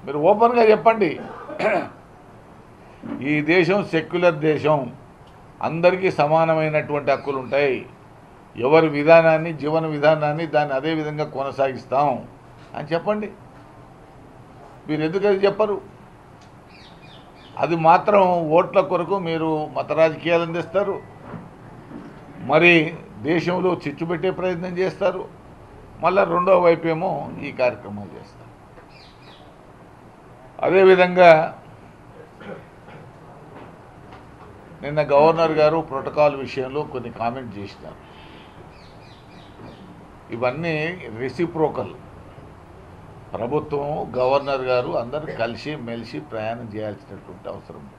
మీరు ఓపెన్గా చెప్పండి ఈ దేశం సెక్యులర్ దేశం అందరికీ సమానమైనటువంటి హక్కులు ఉంటాయి ఎవరి విధానాన్ని జీవన విధానాన్ని దాన్ని అదే విధంగా కొనసాగిస్తాం అని చెప్పండి మీరు ఎందుకు అది చెప్పరు అది మాత్రం ఓట్ల కొరకు మీరు మత రాజకీయాలు అందిస్తారు మరి దేశంలో చిచ్చు పెట్టే ప్రయత్నం చేస్తారు మళ్ళా రెండో వైపు ఏమో ఈ కార్యక్రమాలు చేస్తారు అదేవిధంగా నిన్న గవర్నర్ గారు ప్రోటోకాల్ విషయంలో కొన్ని కామెంట్ చేసినారు ఇవన్నీ రెసిప్రోకల్ ప్రభుత్వం గవర్నర్ గారు అందరూ కలిసి మెలిసి ప్రయాణం చేయాల్సినటువంటి అవసరం ఉంది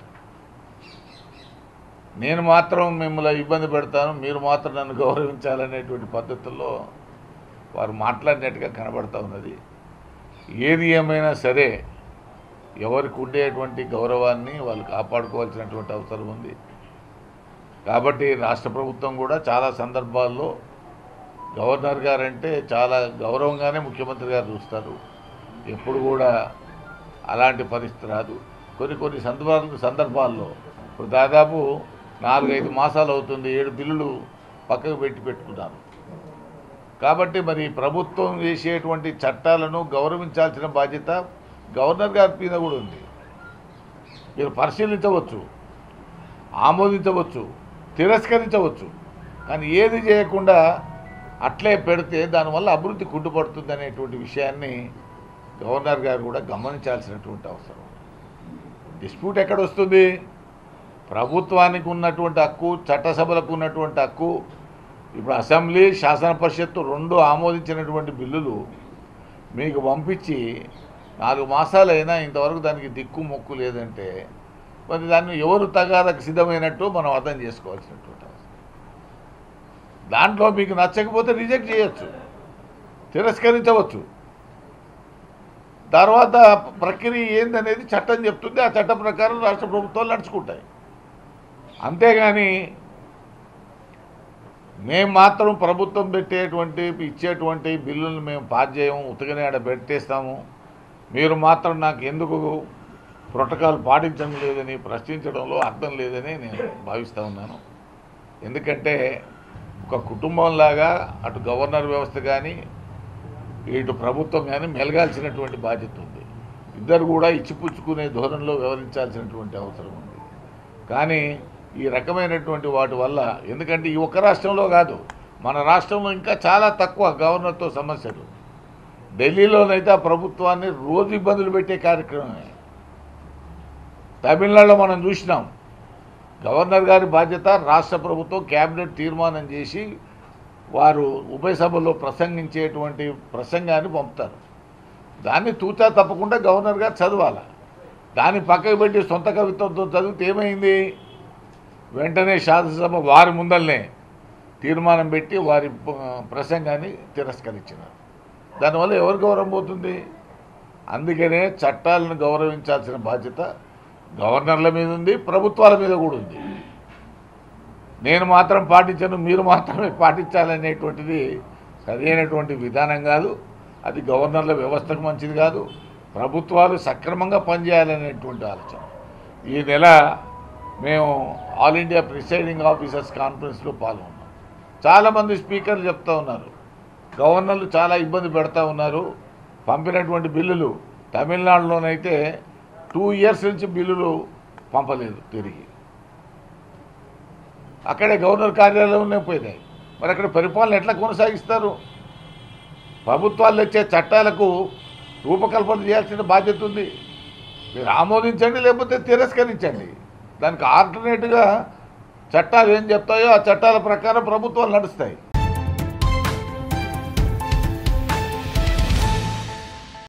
నేను మాత్రం మిమ్మల్ని ఇబ్బంది పెడతాను మీరు మాత్రం నన్ను గౌరవించాలనేటువంటి పద్ధతుల్లో వారు మాట్లాడినట్టుగా కనబడతా ఉన్నది ఏది ఏమైనా సరే ఎవరికి ఉండేటువంటి గౌరవాన్ని వాళ్ళు కాపాడుకోవాల్సినటువంటి అవసరం ఉంది కాబట్టి రాష్ట్ర ప్రభుత్వం కూడా చాలా సందర్భాల్లో గవర్నర్ గారంటే చాలా గౌరవంగానే ముఖ్యమంత్రి గారు చూస్తారు ఎప్పుడు కూడా అలాంటి పరిస్థితి రాదు కొన్ని కొన్ని సందర్భాలు సందర్భాల్లో ఇప్పుడు దాదాపు నాలుగైదు మాసాలు అవుతుంది ఏడు బిల్లులు పక్కకు పెట్టి పెట్టుకున్నారు కాబట్టి మరి ప్రభుత్వం చేసేటువంటి చట్టాలను గౌరవించాల్సిన బాధ్యత గవర్నర్ గారి మీద కూడా ఉంది మీరు పరిశీలించవచ్చు ఆమోదించవచ్చు తిరస్కరించవచ్చు కానీ ఏది చేయకుండా అట్లే పెడితే దానివల్ల అభివృద్ధి కుంటుపడుతుంది అనేటువంటి విషయాన్ని గవర్నర్ గారు కూడా గమనించాల్సినటువంటి అవసరం డిస్ప్యూట్ ఎక్కడ వస్తుంది ప్రభుత్వానికి ఉన్నటువంటి హక్కు చట్టసభలకు ఉన్నటువంటి హక్కు ఇప్పుడు అసెంబ్లీ శాసన పరిషత్తు రెండు ఆమోదించినటువంటి బిల్లులు మీకు పంపించి నాలుగు మాసాలైనా ఇంతవరకు దానికి దిక్కు మొక్కు లేదంటే మరి దాన్ని ఎవరు తగాదకు సిద్ధమైనట్టు మనం అర్థం చేసుకోవాల్సినటువంటి అవసరం దాంట్లో మీకు నచ్చకపోతే రిజెక్ట్ చేయొచ్చు తిరస్కరించవచ్చు తర్వాత ప్రక్రియ ఏందనేది చట్టం చెప్తుంది ఆ చట్టం ప్రకారం రాష్ట్ర ప్రభుత్వాలు నడుచుకుంటాయి అంతేగాని మేము మాత్రం ప్రభుత్వం పెట్టేటువంటి ఇచ్చేటువంటి బిల్లులను మేము పాస్ చేయము ఉతకనే ఆడ పెట్టేస్తాము మీరు మాత్రం నాకు ఎందుకు ప్రోటోకాల్ పాటించడం లేదని ప్రశ్నించడంలో అర్థం లేదని నేను భావిస్తూ ఉన్నాను ఎందుకంటే ఒక కుటుంబంలాగా అటు గవర్నర్ వ్యవస్థ కానీ ఇటు ప్రభుత్వం కానీ మెలగాల్సినటువంటి బాధ్యత ఉంది ఇద్దరు కూడా ఇచ్చిపుచ్చుకునే ధోరణిలో వ్యవహరించాల్సినటువంటి అవసరం ఉంది కానీ ఈ రకమైనటువంటి వాటి వల్ల ఎందుకంటే ఈ ఒక్క రాష్ట్రంలో కాదు మన రాష్ట్రంలో ఇంకా చాలా తక్కువ గవర్నర్తో సమస్యలు ఢిల్లీలోనైతే ఆ ప్రభుత్వాన్ని రోజు ఇబ్బందులు పెట్టే కార్యక్రమమే తమిళనాడులో మనం చూసినాం గవర్నర్ గారి బాధ్యత రాష్ట్ర ప్రభుత్వం కేబినెట్ తీర్మానం చేసి వారు ఉభయ సభల్లో ప్రసంగించేటువంటి ప్రసంగాన్ని పంపుతారు దాన్ని తూచా తప్పకుండా గవర్నర్ గారు చదవాలి దాన్ని పక్కకు పెట్టి సొంత కవిత్వంతో చదివితే ఏమైంది వెంటనే శాసనసభ వారి ముందల్నే తీర్మానం పెట్టి వారి ప- ప్రసంగాన్ని తిరస్కరించినారు దానివల్ల ఎవరు గౌరవం పోతుంది అందుకనే చట్టాలను గౌరవించాల్సిన బాధ్యత గవర్నర్ల మీద ఉంది ప్రభుత్వాల మీద కూడా ఉంది నేను మాత్రం పాటించను మీరు మాత్రమే పాటించాలనేటువంటిది సరైనటువంటి విధానం కాదు అది గవర్నర్ల వ్యవస్థకు మంచిది కాదు ప్రభుత్వాలు సక్రమంగా పనిచేయాలనేటువంటి ఆలోచన ఈ నెల మేము ఆల్ ఇండియా ప్రిసైడింగ్ ఆఫీసర్స్ కాన్ఫరెన్స్లో పాల్గొన్నాం చాలామంది స్పీకర్లు చెప్తా ఉన్నారు గవర్నర్లు చాలా ఇబ్బంది పెడతా ఉన్నారు పంపినటువంటి బిల్లులు తమిళనాడులోనైతే టూ ఇయర్స్ నుంచి బిల్లులు పంపలేదు తిరిగి అక్కడే గవర్నర్ కార్యాలయంలోనే పోయినాయి మరి అక్కడ పరిపాలన ఎట్లా కొనసాగిస్తారు ప్రభుత్వాలు తెచ్చే చట్టాలకు రూపకల్పన చేయాల్సిన బాధ్యత ఉంది మీరు ఆమోదించండి లేకపోతే తిరస్కరించండి దానికి ఆల్టర్నేట్గా చట్టాలు ఏం చెప్తాయో ఆ చట్టాల ప్రకారం ప్రభుత్వాలు నడుస్తాయి